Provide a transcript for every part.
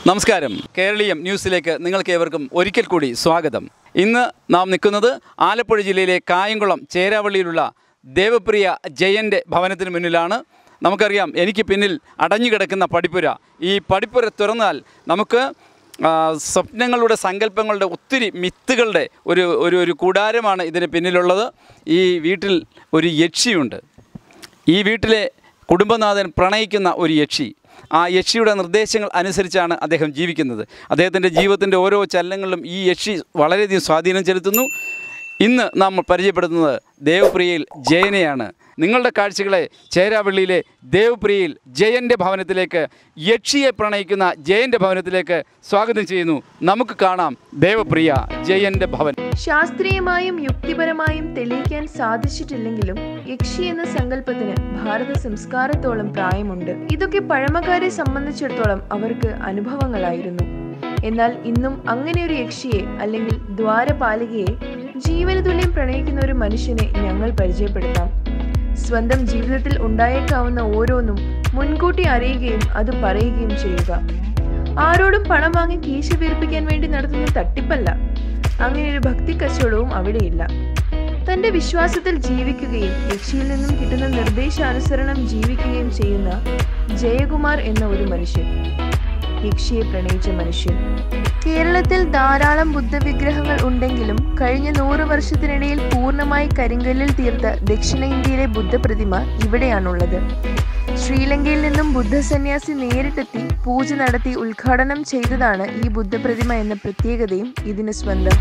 നമസ്കാരം കേരളീയം ന്യൂസിലേക്ക് നിങ്ങൾക്ക് ഏവർക്കും ഒരിക്കൽ കൂടി സ്വാഗതം ഇന്ന് നാം നിൽക്കുന്നത് ആലപ്പുഴ ജില്ലയിലെ കായംകുളം ചേരാവള്ളിയിലുള്ള ദേവപ്രിയ ജയൻ്റെ ഭവനത്തിന് മുന്നിലാണ് നമുക്കറിയാം എനിക്ക് പിന്നിൽ അടഞ്ഞു കിടക്കുന്ന പടിപ്പുര ഈ പടിപ്പുര തുറന്നാൽ നമുക്ക് ആ, സ്വപ്നങ്ങളുടെ സങ്കല്പങ്ങളുടെ ഒത്തിരി മിത്തുകളുടെ ഒരു ഒരു ഒരു കൂടാരമാണ് ഇതിന് പിന്നിലുള്ളത് ഈ വീട്ടിൽ ഒരു യക്ഷിയുണ്ട് ഈ വീട്ടിലെ കുടുംബനാഥൻ പ്രണയിക്കുന്ന ഒരു യക്ഷി ആ യക്ഷിയുടെ നിർദ്ദേശങ്ങൾ അനുസരിച്ചാണ് അദ്ദേഹം ജീവിക്കുന്നത് അദ്ദേഹത്തിൻ്റെ ജീവിതത്തിൻ്റെ ഓരോ ചലനങ്ങളിലും ഈ യക്ഷി വളരെയധികം സ്വാധീനം ചെലുത്തുന്നു ഇന്ന് നാം പരിചയപ്പെടുത്തുന്നത് ദേവപ്രിയയിൽ ജയനെയാണ് നിങ്ങളുടെ കാഴ്ചകളെ ചേരാവള്ളിയിലെ ദേവപ്രിയയിൽ ജയൻ്റെ ഭവനത്തിലേക്ക് യക്ഷിയെ പ്രണയിക്കുന്ന ജയൻ്റെ ഭവനത്തിലേക്ക് സ്വാഗതം ചെയ്യുന്നു നമുക്ക് കാണാം ദേവപ്രിയ ജയൻ്റെ ഭവൻ ശാസ്ത്രീയമായും യുക്തിപരമായും തെളിയിക്കാൻ സാധിച്ചിട്ടില്ലെങ്കിലും യക്ഷി എന്ന സങ്കല്പത്തിന് ഭാരത സംസ്കാരത്തോളം പ്രായമുണ്ട് ഇതൊക്കെ പഴമക്കാരെ സംബന്ധിച്ചിടത്തോളം അവർക്ക് അനുഭവങ്ങളായിരുന്നു എന്നാൽ ഇന്നും അങ്ങനെ ഒരു യക്ഷിയെ അല്ലെങ്കിൽ ദ്വാരപാലികയെ ജീവന തുല്യം പ്രണയിക്കുന്ന ഒരു മനുഷ്യനെ ഞങ്ങൾ പരിചയപ്പെടുത്താം സ്വന്തം ജീവിതത്തിൽ ഉണ്ടായേക്കാവുന്ന ഓരോന്നും മുൻകൂട്ടി അറിയുകയും അത് പറയുകയും ചെയ്യുക ആരോടും പണം വാങ്ങി കീശ വീർപ്പിക്കാൻ വേണ്ടി നടത്തുന്ന തട്ടിപ്പല്ല അങ്ങനെ ഒരു ഭക്തി കച്ചവടവും അവിടെയില്ല തന്റെ വിശ്വാസത്തിൽ ജീവിക്കുകയും യക്ഷിയിൽ നിന്നും കിട്ടുന്ന നിർദ്ദേശാനുസരണം ജീവിക്കുകയും ചെയ്യുന്ന ജയകുമാർ എന്ന ഒരു മനുഷ്യൻ യക്ഷിയെ പ്രണയിച്ച മനുഷ്യൻ കേരളത്തിൽ ധാരാളം ബുദ്ധവിഗ്രഹങ്ങൾ ഉണ്ടെങ്കിലും കഴിഞ്ഞ നൂറ് വർഷത്തിനിടയിൽ പൂർണ്ണമായി കരിങ്കല്ലിൽ തീർത്ത ദക്ഷിണേന്ത്യയിലെ ബുദ്ധപ്രതിമ ഇവിടെയാണുള്ളത് ശ്രീലങ്കയിൽ നിന്നും ബുദ്ധസന്യാസി നേരിട്ടെത്തി പൂജ നടത്തി ഉദ്ഘാടനം ചെയ്തതാണ് ഈ ബുദ്ധപ്രതിമ എന്ന പ്രത്യേകതയും ഇതിന് സ്വന്തം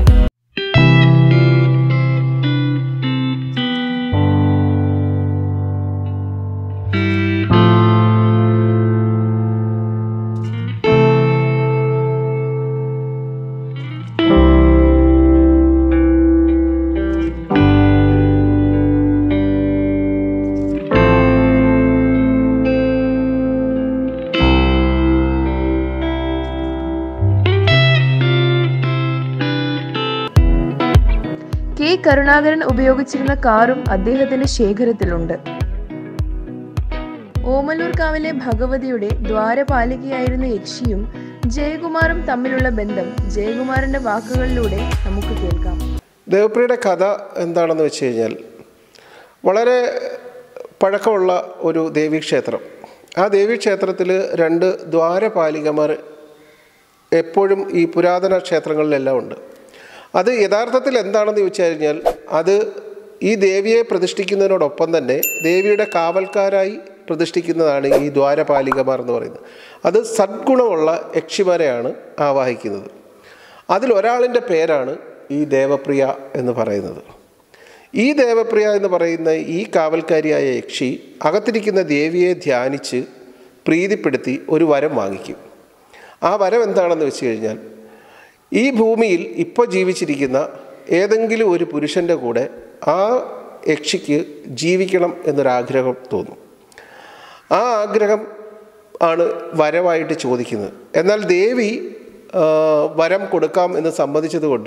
കെ കരുണാകരൻ ഉപയോഗിച്ചിരുന്ന കാറും അദ്ദേഹത്തിന്റെ ശേഖരത്തിലുണ്ട് ഓമലൂർക്കാവിലെ ഭഗവതിയുടെ ദ്വാരപാലികയായിരുന്ന യക്ഷിയും ജയകുമാറും തമ്മിലുള്ള ബന്ധം ജയകുമാറിന്റെ വാക്കുകളിലൂടെ നമുക്ക് കേൾക്കാം ദേവപ്രിയയുടെ കഥ എന്താണെന്ന് വെച്ച് കഴിഞ്ഞാൽ വളരെ പഴക്കമുള്ള ഒരു ദേവീക്ഷേത്രം ആ ദേവീക്ഷേത്രത്തിൽ രണ്ട് ദ്വാരപാലികമാർ എപ്പോഴും ഈ പുരാതന ക്ഷേത്രങ്ങളിലെല്ലാം ഉണ്ട് അത് യഥാർത്ഥത്തിൽ എന്താണെന്ന് ചോദിച്ചു കഴിഞ്ഞാൽ അത് ഈ ദേവിയെ പ്രതിഷ്ഠിക്കുന്നതിനോടൊപ്പം തന്നെ ദേവിയുടെ കാവൽക്കാരായി പ്രതിഷ്ഠിക്കുന്നതാണ് ഈ ദ്വാരപാലികമാർ എന്ന് പറയുന്നത് അത് സദ്ഗുണമുള്ള യക്ഷിമാരെയാണ് ആവാഹിക്കുന്നത് അതിൽ ഒരാളിൻ്റെ പേരാണ് ഈ ദേവപ്രിയ എന്ന് പറയുന്നത് ഈ ദേവപ്രിയ എന്ന് പറയുന്ന ഈ കാവൽക്കാരിയായ യക്ഷി അകത്തിരിക്കുന്ന ദേവിയെ ധ്യാനിച്ച് പ്രീതിപ്പെടുത്തി ഒരു വരം വാങ്ങിക്കും ആ വരം എന്താണെന്ന് വെച്ച് കഴിഞ്ഞാൽ ഈ ഭൂമിയിൽ ഇപ്പോൾ ജീവിച്ചിരിക്കുന്ന ഏതെങ്കിലും ഒരു പുരുഷൻ്റെ കൂടെ ആ യക്ഷിക്ക് ജീവിക്കണം എന്നൊരാഗ്രഹം തോന്നും ആ ആഗ്രഹം ആണ് വരമായിട്ട് ചോദിക്കുന്നത് എന്നാൽ ദേവി ആ, വരം കൊടുക്കാം എന്ന് സമ്മതിച്ചതുകൊണ്ട്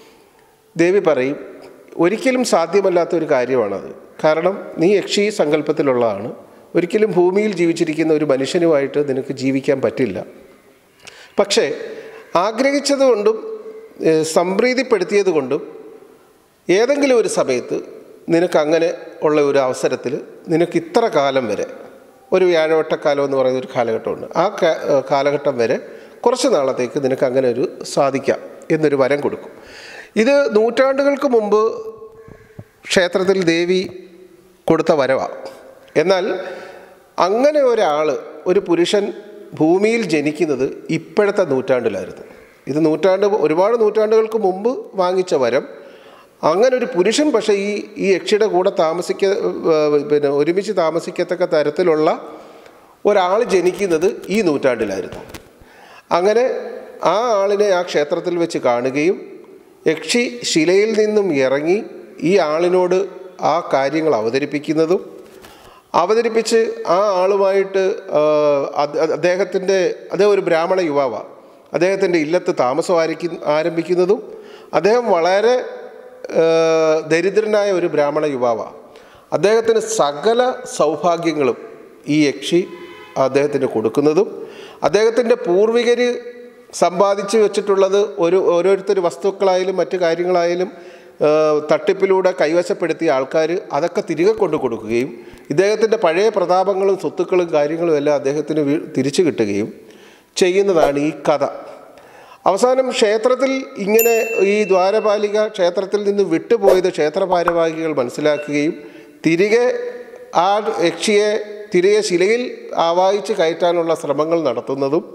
ദേവി പറയും ഒരിക്കലും സാധ്യമല്ലാത്ത ഒരു കാര്യമാണത് കാരണം നീ യക്ഷി സങ്കല്പത്തിലുള്ളതാണ് ഒരിക്കലും ഭൂമിയിൽ ജീവിച്ചിരിക്കുന്ന ഒരു മനുഷ്യനുമായിട്ട് നിനക്ക് ജീവിക്കാൻ പറ്റില്ല പക്ഷേ ആഗ്രഹിച്ചതുകൊണ്ടും ഏഹ്, സംപ്രീതിപ്പെടുത്തിയത് കൊണ്ടും ഏതെങ്കിലും ഒരു സമയത്ത് നിനക്ക് അങ്ങനെ ഉള്ള ഒരു അവസരത്തിൽ നിനക്ക് ഇത്ര കാലം വരെ ഒരു വ്യാഴവട്ടക്കാലം എന്ന് പറയുന്ന ഒരു കാലഘട്ടമുണ്ട് ആ കാ- ഏഹ് കാലഘട്ടം വരെ കുറച്ച് നാളത്തേക്ക് നിനക്ക് അങ്ങനെ ഒരു സാധിക്കാം എന്നൊരു വരം കൊടുക്കും ഇത് നൂറ്റാണ്ടുകൾക്ക് മുമ്പ് ക്ഷേത്രത്തിൽ ദേവി കൊടുത്ത വരവാണ് എന്നാൽ അങ്ങനെ ഒരാൾ ഒരു പുരുഷൻ ഭൂമിയിൽ ജനിക്കുന്നത് ഇപ്പോഴത്തെ നൂറ്റാണ്ടിലായിരുന്നു ഇത് നൂറ്റാണ്ട് ഒരുപാട് നൂറ്റാണ്ടുകൾക്ക് മുമ്പ് വാങ്ങിച്ച വരം അങ്ങനെ ഒരു പുരുഷൻ പക്ഷേ ഈ ഈ യക്ഷിയുടെ കൂടെ താമസിക്ക ഏഹ് പിന്നെ ഒരുമിച്ച് താമസിക്കത്തക്ക തരത്തിലുള്ള ഒരാൾ ജനിക്കുന്നത് ഈ നൂറ്റാണ്ടിലായിരുന്നു അങ്ങനെ ആ ആളിനെ ആ ക്ഷേത്രത്തിൽ വെച്ച് കാണുകയും യക്ഷി ശിലയിൽ നിന്നും ഇറങ്ങി ഈ ആളിനോട് ആ കാര്യങ്ങൾ അവതരിപ്പിക്കുന്നതും അവതരിപ്പിച്ച് ആ ആളുമായിട്ട് ആ, അത് അദ്ദേഹത്തിൻ്റെ അദ്ദേഹം ഒരു ബ്രാഹ്മണ യുവാവാണ് അദ്ദേഹത്തിൻ്റെ ഇല്ലത്ത് താമസം ആരംഭി ആരംഭിക്കുന്നതും അദ്ദേഹം വളരെ ആ, ദരിദ്രനായ ഒരു ബ്രാഹ്മണ യുവാവാണ് അദ്ദേഹത്തിന് സകല സൗഭാഗ്യങ്ങളും ഈ യക്ഷി അദ്ദേഹത്തിന് കൊടുക്കുന്നതും അദ്ദേഹത്തിൻ്റെ പൂർവികർ സമ്പാദിച്ചു വെച്ചിട്ടുള്ളത് ഒരു ഓരോരുത്തർ വസ്തുക്കളായാലും മറ്റു കാര്യങ്ങളായാലും ആ, തട്ടിപ്പിലൂടെ കൈവശപ്പെടുത്തിയ ആൾക്കാർ അതൊക്കെ തിരികെ കൊണ്ടു കൊടുക്കുകയും ഇദ്ദേഹത്തിൻ്റെ പഴയ പ്രതാപങ്ങളും സ്വത്തുക്കളും കാര്യങ്ങളും എല്ലാം അദ്ദേഹത്തിന് വീ- തിരിച്ചു കിട്ടുകയും ചെയ്യുന്നതാണ് ഈ കഥ അവസാനം ക്ഷേത്രത്തിൽ ഇങ്ങനെ ഈ ദ്വാരപാലിക ക്ഷേത്രത്തിൽ നിന്ന് വിട്ടുപോയത് ക്ഷേത്ര ഭാരവാഹികൾ മനസ്സിലാക്കുകയും തിരികെ ആ യക്ഷിയെ തിരികെ ശിലയിൽ ആവാഹിച്ച് കയറ്റാനുള്ള ശ്രമങ്ങൾ നടത്തുന്നതും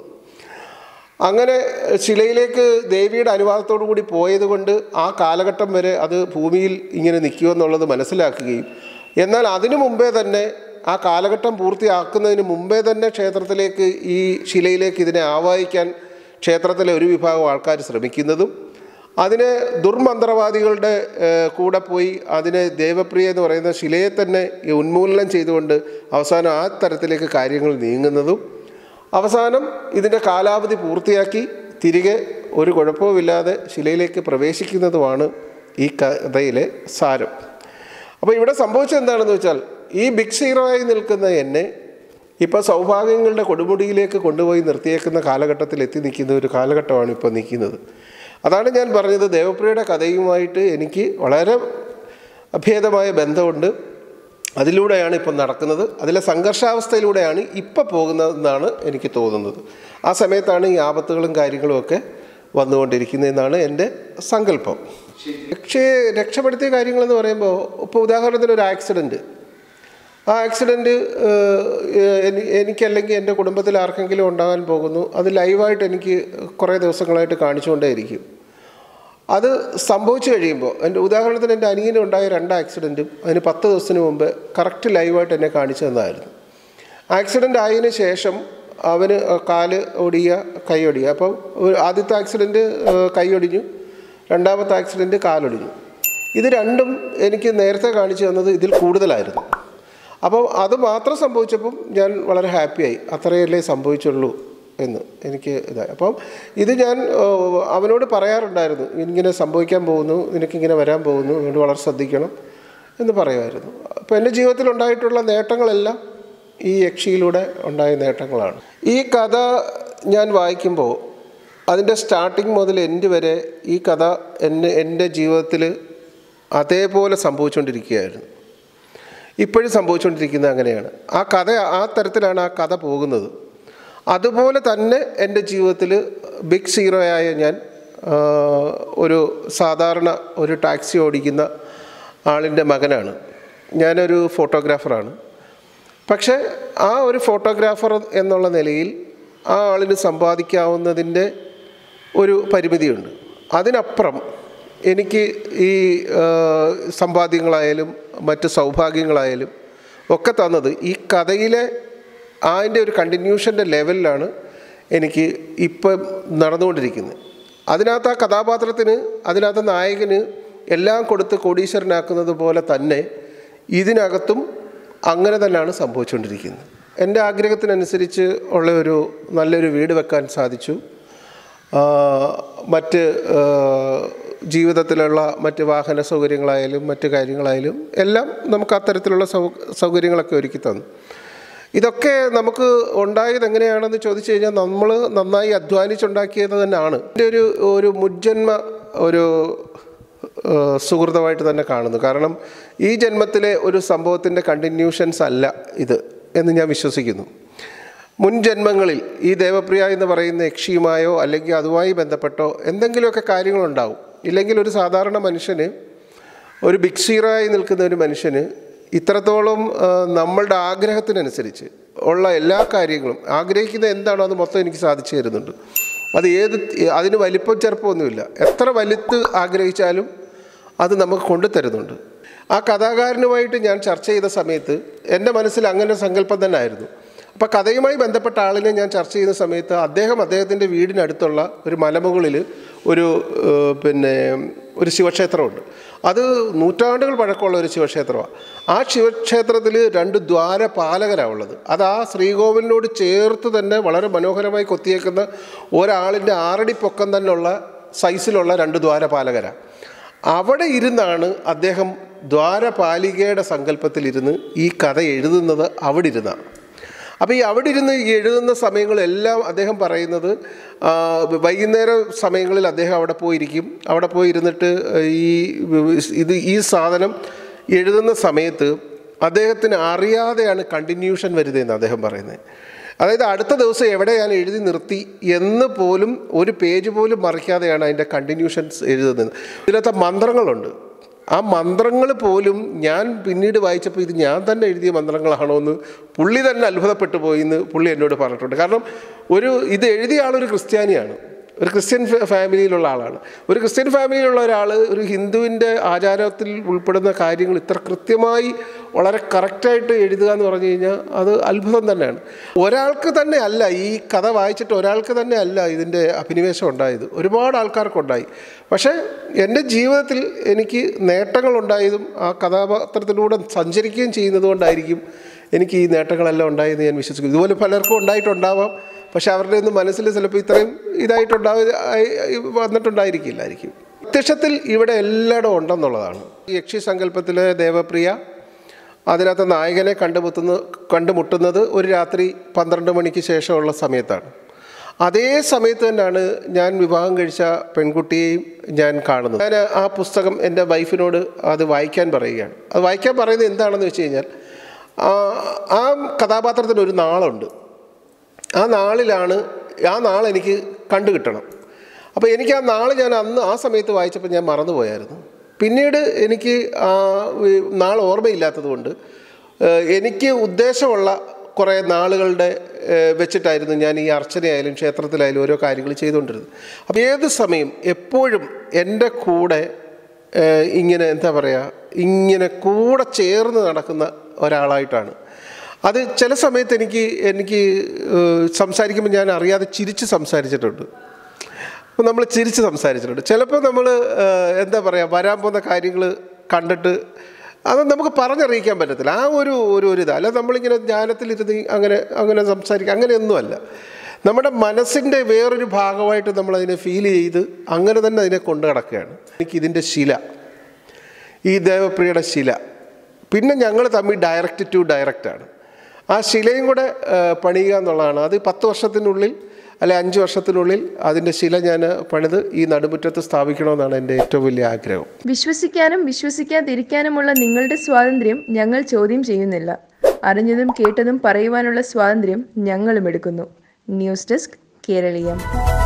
അങ്ങനെ ശിലയിലേക്ക് ദേവിയുടെ അനുവാദത്തോടു കൂടി പോയതുകൊണ്ട് ആ കാലഘട്ടം വരെ അത് ഭൂമിയിൽ ഇങ്ങനെ നിൽക്കുമെന്നുള്ളത് മനസ്സിലാക്കുകയും എന്നാൽ അതിനു മുമ്പേ തന്നെ ആ കാലഘട്ടം പൂർത്തിയാക്കുന്നതിന് മുമ്പേ തന്നെ ക്ഷേത്രത്തിലേക്ക് ഈ ശിലയിലേക്ക് ഇതിനെ ആവാഹിക്കാൻ ക്ഷേത്രത്തിലെ ഒരു വിഭാഗം ആൾക്കാർ ശ്രമിക്കുന്നതും അതിനെ ദുർമന്ത്രവാദികളുടെ ഏഹ്, കൂടെ പോയി അതിനെ ദേവപ്രിയ എന്ന് പറയുന്ന ശിലയെ തന്നെ ഈ ഉന്മൂലനം ചെയ്തുകൊണ്ട് അവസാനം ആ തരത്തിലേക്ക് കാര്യങ്ങൾ നീങ്ങുന്നതും അവസാനം ഇതിൻ്റെ കാലാവധി പൂർത്തിയാക്കി തിരികെ ഒരു കുഴപ്പവുമില്ലാതെ ശിലയിലേക്ക് പ്രവേശിക്കുന്നതുമാണ് ഈ കഥയിലെ സാരം അപ്പോൾ ഇവിടെ സംഭവിച്ചത് എന്താണെന്ന് വെച്ചാൽ ഈ ബിഗ് സീറോയായി നിൽക്കുന്ന എന്നെ ഇപ്പോൾ സൗഭാഗ്യങ്ങളുടെ കൊടുമുടിയിലേക്ക് കൊണ്ടുപോയി നിർത്തിയേക്കുന്ന കാലഘട്ടത്തിൽ എത്തി നിൽക്കുന്ന ഒരു കാലഘട്ടമാണ് ഇപ്പോൾ നിൽക്കുന്നത് അതാണ് ഞാൻ പറഞ്ഞത് ദേവപ്രിയയുടെ കഥയുമായിട്ട് എനിക്ക് വളരെ അഭേദമായ ബന്ധമുണ്ട് അതിലൂടെയാണ് ഇപ്പം നടക്കുന്നത് അതിലെ സംഘർഷാവസ്ഥയിലൂടെയാണ് ഇപ്പം പോകുന്നതെന്നാണ് എനിക്ക് തോന്നുന്നത് ആ സമയത്താണ് ഈ ആപത്തുകളും കാര്യങ്ങളും ഒക്കെ വന്നുകൊണ്ടിരിക്കുന്നതെന്നാണ് എൻ്റെ സങ്കല്പം പക്ഷേ രക്ഷപ്പെടുത്തിയ കാര്യങ്ങളെന്ന് പറയുമ്പോൾ ഇപ്പോൾ ഉദാഹരണത്തിന് ഒരു ആക്സിഡൻറ്റ് ആ ആക്സിഡൻറ്റ് എനിക്കല്ലെങ്കിൽ എൻ്റെ കുടുംബത്തിൽ ആർക്കെങ്കിലും ഉണ്ടാകാൻ പോകുന്നു അത് ലൈവായിട്ട് എനിക്ക് കുറേ ദിവസങ്ങളായിട്ട് കാണിച്ചുകൊണ്ടേയിരിക്കും അത് സംഭവിച്ചു കഴിയുമ്പോൾ എൻ്റെ ഉദാഹരണത്തിന് എൻ്റെ അനിയന് ഉണ്ടായ രണ്ട് ആക്സിഡൻറ്റും അതിന് പത്ത് ദിവസത്തിന് മുമ്പ് കറക്റ്റ് ലൈവായിട്ട് എന്നെ കാണിച്ചു തന്നതായിരുന്നു ആക്സിഡൻ്റ് ആയതിനു ശേഷം അവന് കാല് ഒടിയുക കൈ ഒടിയുക അപ്പം ഒരു ആദ്യത്തെ ആക്സിഡൻറ്റ് കൈ ഒടിഞ്ഞു രണ്ടാമത്തെ ആക്സിഡൻറ്റ് കാലൊടിഞ്ഞു ഇത് രണ്ടും എനിക്ക് നേരത്തെ കാണിച്ചു തന്നത് ഇതിൽ കൂടുതലായിരുന്നു അപ്പോൾ അത് മാത്രം സംഭവിച്ചപ്പം ഞാൻ വളരെ ഹാപ്പിയായി അത്രയല്ലേ സംഭവിച്ചുള്ളൂ എന്ന് എനിക്ക് ഇതായി അപ്പം ഇത് ഞാൻ ഏഹ്, അവനോട് പറയാറുണ്ടായിരുന്നു ഇങ്ങനെ സംഭവിക്കാൻ പോകുന്നു നിനക്കിങ്ങനെ വരാൻ പോകുന്നു അതുകൊണ്ട് വളരെ ശ്രദ്ധിക്കണം എന്ന് പറയുമായിരുന്നു അപ്പോൾ എൻ്റെ ജീവിതത്തിൽ ഉണ്ടായിട്ടുള്ള നേട്ടങ്ങളെല്ലാം ഈ യക്ഷിയിലൂടെ ഉണ്ടായ നേട്ടങ്ങളാണ് ഈ കഥ ഞാൻ വായിക്കുമ്പോൾ അതിൻ്റെ സ്റ്റാർട്ടിങ് മുതൽ എൻഡ് വരെ ഈ കഥ എന്നെ എൻ്റെ ജീവിതത്തിൽ അതേപോലെ സംഭവിച്ചുകൊണ്ടിരിക്കുകയായിരുന്നു ഇപ്പോഴും സംഭവിച്ചുകൊണ്ടിരിക്കുന്നത് അങ്ങനെയാണ് ആ കഥ ആ തരത്തിലാണ് ആ കഥ പോകുന്നത് അതുപോലെ തന്നെ എൻ്റെ ജീവിതത്തിൽ ബിഗ് സീറോയായ ഞാൻ ആ, ഒരു സാധാരണ ഒരു ടാക്സി ഓടിക്കുന്ന ആളിൻ്റെ മകനാണ് ഞാനൊരു ഫോട്ടോഗ്രാഫറാണ് പക്ഷേ ആ ഒരു ഫോട്ടോഗ്രാഫർ എന്നുള്ള നിലയിൽ ആ ആളിന് സമ്പാദിക്കാവുന്നതിൻ്റെ ഒരു പരിമിതിയുണ്ട് അതിനപ്പുറം എനിക്ക് ഈ ആ, സമ്പാദ്യങ്ങളായാലും മറ്റ് സൗഭാഗ്യങ്ങളായാലും ഒക്കെ തന്നത് ഈ കഥയിലെ അതിൻ്റെ ഒരു കണ്ടിന്യൂഷൻ്റെ ലെവലിലാണ് എനിക്ക് ഇപ്പം നടന്നുകൊണ്ടിരിക്കുന്നത് അതിനകത്ത് ആ കഥാപാത്രത്തിന് അതിനകത്ത് നായകന് എല്ലാം കൊടുത്ത് കോടീശ്വരനാക്കുന്നത് പോലെ തന്നെ ഇതിനകത്തും അങ്ങനെ തന്നെയാണ് സംഭവിച്ചുകൊണ്ടിരിക്കുന്നത് എൻ്റെ ആഗ്രഹത്തിനനുസരിച്ച് ഉള്ള ഒരു നല്ലൊരു വീട് വെക്കാൻ സാധിച്ചു ആ, മറ്റ് ആ, ജീവിതത്തിലുള്ള മറ്റ് വാഹന സൗകര്യങ്ങളായാലും മറ്റ് കാര്യങ്ങളായാലും എല്ലാം നമുക്ക് അത്തരത്തിലുള്ള സൗ സൗകര്യങ്ങളൊക്കെ ഒരുക്കി തന്നു ഇതൊക്കെ നമുക്ക് ഉണ്ടായത് എങ്ങനെയാണെന്ന് ചോദിച്ചു കഴിഞ്ഞാൽ നമ്മൾ നന്നായി അധ്വാനിച്ചുണ്ടാക്കിയത് തന്നെയാണ് എൻ്റെ ഒരു ഒരു മുജ്ജന്മ ഒരു ആ, സുഹൃതമായിട്ട് തന്നെ കാണുന്നു കാരണം ഈ ജന്മത്തിലെ ഒരു സംഭവത്തിൻ്റെ കണ്ടിന്യൂഷൻസ് അല്ല ഇത് എന്ന് ഞാൻ വിശ്വസിക്കുന്നു മുൻ ജന്മങ്ങളിൽ ഈ ദേവപ്രിയ എന്ന് പറയുന്ന യക്ഷിയുമായോ അല്ലെങ്കിൽ അതുമായി ബന്ധപ്പെട്ടോ എന്തെങ്കിലുമൊക്കെ കാര്യങ്ങളുണ്ടാവും ഇല്ലെങ്കിൽ ഒരു സാധാരണ മനുഷ്യന് ഒരു ബിഗ് സീറായി നിൽക്കുന്ന ഒരു മനുഷ്യന് ഇത്രത്തോളം ആ, നമ്മളുടെ ആഗ്രഹത്തിനനുസരിച്ച് ഉള്ള എല്ലാ കാര്യങ്ങളും ആഗ്രഹിക്കുന്ന എന്താണോ അത് മൊത്തം എനിക്ക് സാധിച്ചു തരുന്നുണ്ട് അത് ഏത് അതിന് വലിപ്പം ചെറുപ്പമൊന്നുമില്ല എത്ര വലുത്ത് ആഗ്രഹിച്ചാലും അത് നമുക്ക് കൊണ്ടുതരുന്നുണ്ട് ആ കഥാകാരനുമായിട്ട് ഞാൻ ചർച്ച ചെയ്ത സമയത്ത് എൻ്റെ മനസ്സിൽ അങ്ങനെ സങ്കല്പം തന്നെ ആയിരുന്നു അപ്പോൾ കഥയുമായി ബന്ധപ്പെട്ട ആളിനെ ഞാൻ ചർച്ച ചെയ്യുന്ന സമയത്ത് അദ്ദേഹം അദ്ദേഹത്തിൻ്റെ വീടിനടുത്തുള്ള ഒരു മലമുകളിൽ ഒരു ഏഹ്, പിന്നെ ഒരു ശിവക്ഷേത്രമുണ്ട് അത് നൂറ്റാണ്ടുകൾ പഴക്കമുള്ള ഒരു ശിവക്ഷേത്രമാണ് ആ ശിവക്ഷേത്രത്തിൽ രണ്ട് ദ്വാരപാലകരാണ് ഉള്ളത് അത് ആ ശ്രീകോവിലിനോട് ചേർത്ത് തന്നെ വളരെ മനോഹരമായി കൊത്തിയേക്കുന്ന ഒരാളിൻ്റെ ആറടി പൊക്കം തന്നെയുള്ള സൈസിലുള്ള രണ്ട് ദ്വാരപാലകരാണ് അവിടെ ഇരുന്നാണ് അദ്ദേഹം ദ്വാരപാലികയുടെ സങ്കല്പത്തിലിരുന്ന് ഈ കഥ എഴുതുന്നത് അവിടെ ഇരുന്നാണ് അപ്പോൾ ഈ അവിടെ ഇരുന്ന് ഈ എഴുതുന്ന സമയങ്ങളെല്ലാം അദ്ദേഹം പറയുന്നത് ആ, വൈകുന്നേര സമയങ്ങളിൽ അദ്ദേഹം അവിടെ പോയിരിക്കും അവിടെ പോയി ഇരുന്നിട്ട് ഈ ഇത് ഈ സാധനം എഴുതുന്ന സമയത്ത് അദ്ദേഹത്തിന് അറിയാതെയാണ് കണ്ടിന്യൂഷൻ വരുന്നതെന്ന് അദ്ദേഹം പറയുന്നത് അതായത് അടുത്ത ദിവസം എവിടെ ഞാൻ എഴുതി നിർത്തി എന്ന് പോലും ഒരു പേജ് പോലും മറിക്കാതെയാണ് അതിൻ്റെ കണ്ടിന്യൂഷൻസ് എഴുതുന്നത് ഇതിനകത്ത് മന്ത്രങ്ങളുണ്ട് ആ മന്ത്രങ്ങൾ പോലും ഞാൻ പിന്നീട് വായിച്ചപ്പോൾ ഇത് ഞാൻ തന്നെ എഴുതിയ മന്ത്രങ്ങളാണോ എന്ന് പുള്ളി തന്നെ അത്ഭുതപ്പെട്ടു പോയി എന്ന് പുള്ളി എന്നോട് പറഞ്ഞിട്ടുണ്ട് കാരണം ഒരു ഇത് എഴുതിയ ആളൊരു ക്രിസ്ത്യാനിയാണ് ഒരു ക്രിസ്ത്യൻ ഫ- ഫാമിലിയിലുള്ള ആളാണ് ഒരു ക്രിസ്ത്യൻ ഫാമിലിയിലുള്ള ഒരാൾ ഒരു ഹിന്ദുവിൻ്റെ ആചാരത്തിൽ ഉൾപ്പെടുന്ന കാര്യങ്ങൾ ഇത്ര കൃത്യമായി വളരെ കറക്റ്റായിട്ട് എഴുതുക എന്ന് പറഞ്ഞു കഴിഞ്ഞാൽ അത് അത്ഭുതം തന്നെയാണ് ഒരാൾക്ക് തന്നെ അല്ല ഈ കഥ വായിച്ചിട്ട് ഒരാൾക്ക് തന്നെ അല്ല ഇതിൻ്റെ അഭിനിവേശം ഉണ്ടായത് ഒരുപാട് ആൾക്കാർക്കുണ്ടായി പക്ഷേ എൻ്റെ ജീവിതത്തിൽ എനിക്ക് നേട്ടങ്ങളുണ്ടായതും ആ കഥാപാത്രത്തിലൂടെ സഞ്ചരിക്കുകയും ചെയ്യുന്നത് കൊണ്ടായിരിക്കും എനിക്ക് ഈ നേട്ടങ്ങളെല്ലാം ഉണ്ടായെന്ന് ഞാൻ വിശ്വസിക്കുന്നു ഇതുപോലെ പലർക്കും ഉണ്ടായിട്ടുണ്ടാവാം പക്ഷെ അവരുടെ ഒന്നും മനസ്സിൽ ചിലപ്പോൾ ഇത്രയും ഇതായിട്ടുണ്ടാവ വന്നിട്ടുണ്ടായിരിക്കില്ലായിരിക്കും പ്രത്യക്ഷത്തിൽ ഇവിടെ എല്ലായിടും ഉണ്ടെന്നുള്ളതാണ് ഈ യക്ഷി സങ്കല്പത്തിലെ ദേവപ്രിയ അതിനകത്ത് നായകനെ കണ്ടുമുട്ടുന്ന കണ്ടുമുട്ടുന്നത് ഒരു രാത്രി പന്ത്രണ്ട് മണിക്ക് ശേഷമുള്ള സമയത്താണ് അതേ സമയത്ത് തന്നെയാണ് ഞാൻ വിവാഹം കഴിച്ച പെൺകുട്ടിയെയും ഞാൻ കാണുന്നത് ഞാൻ ആ പുസ്തകം എൻ്റെ വൈഫിനോട് അത് വായിക്കാൻ പറയുകയാണ് അത് വായിക്കാൻ പറയുന്നത് എന്താണെന്ന് വെച്ച് കഴിഞ്ഞാൽ ആ ആ കഥാപാത്രത്തിന് ഒരു നാളുണ്ട് ആ നാളിലാണ് ആ നാൾ എനിക്ക് കണ്ടു കിട്ടണം അപ്പോൾ എനിക്ക് ആ നാൾ ഞാൻ അന്ന് ആ സമയത്ത് വായിച്ചപ്പോൾ ഞാൻ മറന്നുപോയായിരുന്നു പിന്നീട് എനിക്ക് ആ ഈ നാൾ ഓർമ്മയില്ലാത്തത് കൊണ്ട് ഏഹ്, എനിക്ക് ഉദ്ദേശമുള്ള കുറേ നാളുകളുടെ ഏഹ്, വെച്ചിട്ടായിരുന്നു ഞാൻ ഈ അർച്ചനയായാലും ക്ഷേത്രത്തിലായാലും ഓരോ കാര്യങ്ങൾ ചെയ്തുകൊണ്ടിരുന്നത് അപ്പോൾ ഏത് സമയം എപ്പോഴും എൻ്റെ കൂടെ ഏഹ്, ഇങ്ങനെ എന്താ പറയുക ഇങ്ങനെ കൂടെ ചേർന്ന് നടക്കുന്ന ഒരാളായിട്ടാണ് അത് ചില സമയത്ത് എനിക്ക് എനിക്ക് ഏഹ്, സംസാരിക്കുമ്പോൾ ഞാൻ അറിയാതെ ചിരിച്ച് സംസാരിച്ചിട്ടുണ്ട് അപ്പോൾ നമ്മൾ ചിരിച്ച് സംസാരിച്ചിട്ടുണ്ട് ചിലപ്പോൾ നമ്മൾ എന്താ പറയുക വരാൻ പോകുന്ന കാര്യങ്ങൾ കണ്ടിട്ട് അത് നമുക്ക് പറഞ്ഞറിയിക്കാൻ പറ്റത്തില്ല ആ ഒരു ഒരു ഒരു ഇത് അല്ല നമ്മളിങ്ങനെ ധ്യാനത്തിലിരുന്ന് അങ്ങനെ അങ്ങനെ സംസാരിക്കുക അങ്ങനെയൊന്നുമല്ല നമ്മുടെ മനസ്സിൻ്റെ വേറൊരു ഭാഗമായിട്ട് നമ്മളതിനെ ഫീൽ ചെയ്ത് അങ്ങനെ തന്നെ അതിനെ കൊണ്ടു നടക്കുകയാണ് എനിക്കിതിൻ്റെ ശില ഈ ദേവപ്രിയയുടെ ശില പിന്നെ ഞങ്ങൾ തമ്മിൽ ഡയറക്റ്റ് ടു ഡയറക്റ്റാണ് ആ ശിലയും കൂടെ ആ, പണിയുക എന്നുള്ളതാണ് അത് പത്ത് വർഷത്തിനുള്ളിൽ അല്ലെ അഞ്ച് വർഷത്തിനുള്ളിൽ അതിൻ്റെ ശില ഞാൻ പണിത് ഈ നടുമുറ്റത്ത് സ്ഥാപിക്കണമെന്നാണ് എൻ്റെ ഏറ്റവും വലിയ ആഗ്രഹം വിശ്വസിക്കാനും വിശ്വസിക്കാതിരിക്കാനുമുള്ള നിങ്ങളുടെ സ്വാതന്ത്ര്യം ഞങ്ങൾ ചോദ്യം ചെയ്യുന്നില്ല അറിഞ്ഞതും കേട്ടതും പറയുവാനുള്ള സ്വാതന്ത്ര്യം ഞങ്ങളും എടുക്കുന്നു ന്യൂസ് ഡെസ്ക് കേരളീയം